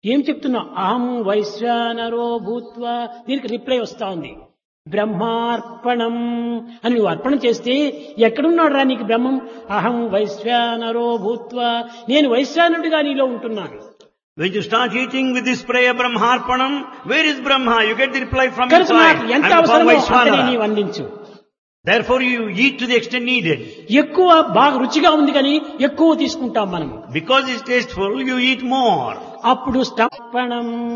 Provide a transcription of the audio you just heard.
ఏం చెప్తున్నావు అహం వైశ్వానరో భూత్వా దీనికి రిప్లై వస్తా ఉంది బ్రహ్మార్పణం అని నువ్వు అర్పణ చేస్తే ఎక్కడున్నాడు రా నీకు బ్రహ్మం అహం వైశ్వానరో భూత్వా నేను వైశ్వానుడిగా నీలో ఉంటున్నాను When you start eating with this prayer Brahmarpanam, where is Brahma? You get the reply from కనుక inside. నాకు ఎంత I'm అవసరమో అంతని Vaishwanara. నీవు అందించు Therefore you eat to the extent needed. ఎక్కువ బాగా రుచిగా ఉంది కానీ ఎక్కువ తీసుకుంటాం మనం Because it's tasteful, you eat more. అప్పుడు స్తర్పణం